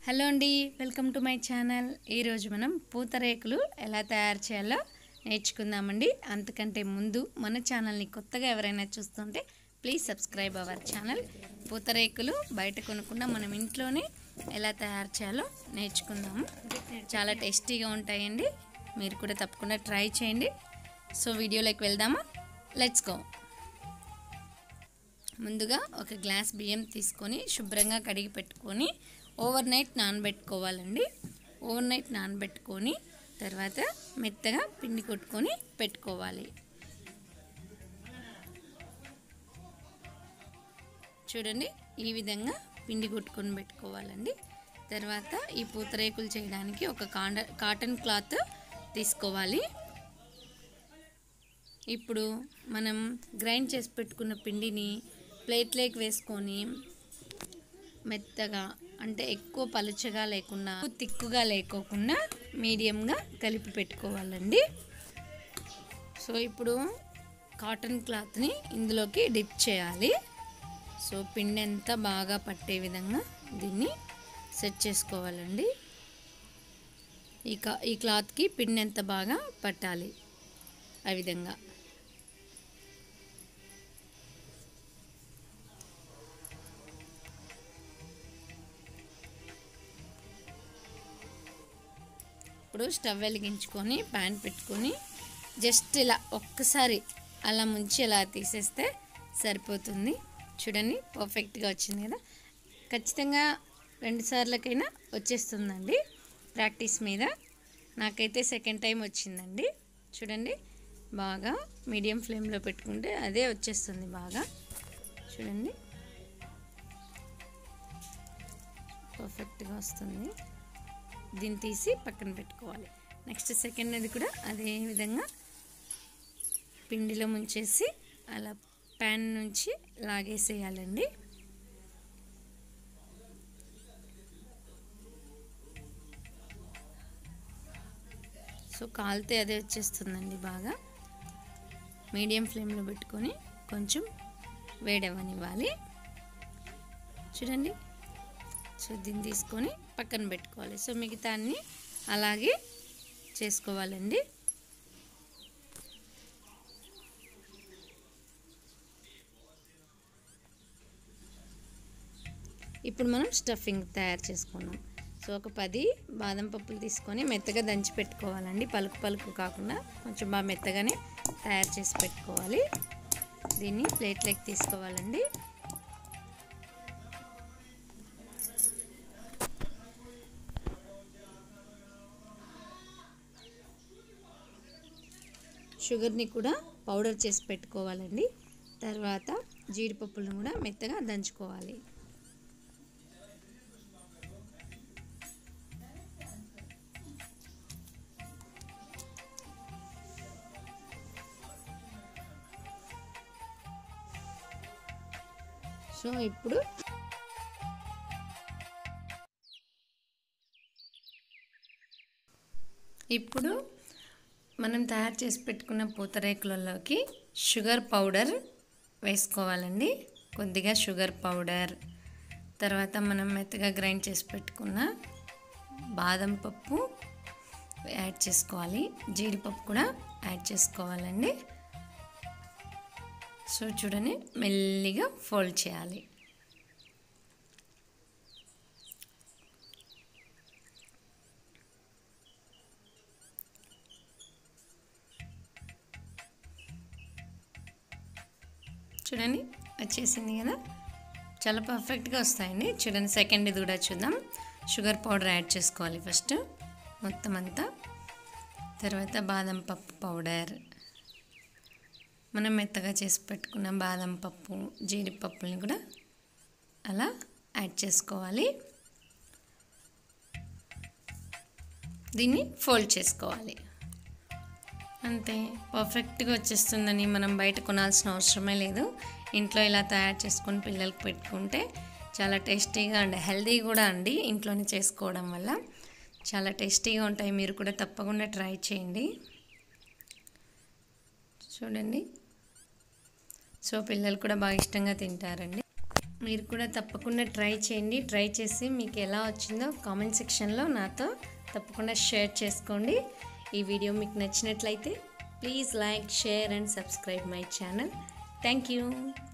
hello అండి welcome to my channel ఈరోజు మనం పూతరేకులు ఎలా తయారు చేయాలో నేర్చుకుందామండి అంతకంటే ముందు మన ఛానల్ని కొత్తగా ఎవరైనా చూస్తుంటే please subscribe our channel pootharekulu బయట కొనుక్కున్న మనం ఇంట్లోనే ఎలా తయారు చేయాలో నేర్చుకుందాము చాలా టేస్టీగా ఉంటాయండి మీరు కూడా తప్పకుండా ట్రై చేయండి సో వీడియోలోకి వెళ్దామా లెట్స్ గో ముందుగా ఒక గ్లాస్ బియ్యం తీసుకొని శుభ్రంగా కడిగి పెట్టుకొని ఓవర్ నైట్ నానబెట్టుకోవాలండి ఓవర్ నైట్ నానబెట్టుకొని తర్వాత మెత్తగా పిండి కొట్టుకొని పెట్టుకోవాలి చూడండి ఈ విధంగా పిండి కొట్టుకొని పెట్టుకోవాలండి తర్వాత ఈ పూతరేకులు చేయడానికి ఒక కాండ కాటన్ క్లాత్ తీసుకోవాలి ఇప్పుడు మనం గ్రైండ్ చేసి పెట్టుకున్న పిండిని ప్లేట్లోకి వేసుకొని మెత్తగా అంటే ఎక్కువ పలుచగా లేకుండా తిక్కుగా లేకోకుండా మీడియంగా కలిపి పెట్టుకోవాలండి సో ఇప్పుడు కాటన్ క్లాత్ని ఇందులోకి డిప్ చేయాలి సో పిండి అంతా బాగా పట్టే విధంగా దీన్ని సెట్ చేసుకోవాలండి ఈ కా ఈ క్లాత్కి పిండి ఎంత బాగా పట్టాలి ఆ విధంగా ఇప్పుడు స్టవ్ వెలిగించుకొని ప్యాన్ పెట్టుకొని జస్ట్ ఇలా ఒక్కసారి అలా ముంచి అలా తీసేస్తే సరిపోతుంది చూడండి పర్ఫెక్ట్గా వచ్చింది కదా ఖచ్చితంగా రెండు సార్లకైనా వచ్చేస్తుందండి ప్రాక్టీస్ మీద నాకైతే సెకండ్ టైం వచ్చిందండి చూడండి బాగా మీడియం ఫ్లేమ్లో పెట్టుకుంటే అదే వచ్చేస్తుంది బాగా చూడండి పర్ఫెక్ట్గా వస్తుంది దీన్ని తీసి పక్కన పెట్టుకోవాలి నెక్స్ట్ సెకండ్ అది కూడా అదే విధంగా పిండిలో ముంచేసి అలా ప్యాన్ నుంచి లాగేసేయాలండి సో కాలితే అదే వచ్చేస్తుందండి బాగా మీడియం ఫ్లేమ్లో పెట్టుకొని కొంచెం వేడవనివ్వాలి చూడండి సో దీన్ని తీసుకొని పక్కన పెట్టుకోవాలి సో మిగతా అన్ని అలాగే చేసుకోవాలండి ఇప్పుడు మనం స్టఫింగ్ తయారు చేసుకున్నాం సో ఒక పది బాదం పప్పులు తీసుకొని మెత్తగా దంచి పెట్టుకోవాలండి పలుకు పలుకు కాకుండా కొంచెం బాగా మెత్తగానే తయారు చేసి పెట్టుకోవాలి దీన్ని ప్లేట్లోకి తీసుకోవాలండి షుగర్ని కూడా పౌడర్ చేసి పెట్టుకోవాలండి తర్వాత జీడిపప్పులను కూడా మెత్తగా దంచుకోవాలి సో ఇప్పుడు ఇప్పుడు మనం తయారు చేసి పెట్టుకున్న పూతరేకులలోకి షుగర్ పౌడర్ వేసుకోవాలండి కొద్దిగా షుగర్ పౌడర్ తర్వాత మనం మెత్తగా గ్రైండ్ చేసి పెట్టుకున్న బాదం పప్పు యాడ్ చేసుకోవాలి జీడిపప్పు కూడా యాడ్ చేసుకోవాలండి సో చూడండి మెల్లిగా ఫోల్డ్ చేయాలి చూడండి వచ్చేసింది కదా చాలా పర్ఫెక్ట్గా వస్తాయండి చూడండి సెకండ్ ఇది కూడా చూద్దాం షుగర్ పౌడర్ యాడ్ చేసుకోవాలి ఫస్ట్ మొత్తం అంతా తర్వాత బాదం పప్పు పౌడర్ మనం మెత్తగా చేసి పెట్టుకున్న బాదం పప్పు జీడిపప్పుని కూడా అలా యాడ్ చేసుకోవాలి దీన్ని ఫోల్డ్ చేసుకోవాలి అంతే పర్ఫెక్ట్గా వచ్చేస్తుందని మనం బయట కొనాల్సిన అవసరమే లేదు ఇంట్లో ఇలా తయారు చేసుకొని పిల్లలకి పెట్టుకుంటే చాలా టేస్టీగా అండి హెల్దీ కూడా అండి ఇంట్లోనే చేసుకోవడం వల్ల చాలా టేస్టీగా ఉంటాయి మీరు కూడా తప్పకుండా ట్రై చేయండి చూడండి సో పిల్లలు కూడా బాగా ఇష్టంగా తింటారండి మీరు కూడా తప్పకుండా ట్రై చేయండి ట్రై చేసి మీకు ఎలా వచ్చిందో కామెంట్ సెక్షన్లో నాతో తప్పకుండా షేర్ చేసుకోండి ఈ వీడియో మీకు నచ్చినట్లయితే please like share and subscribe my channel thank you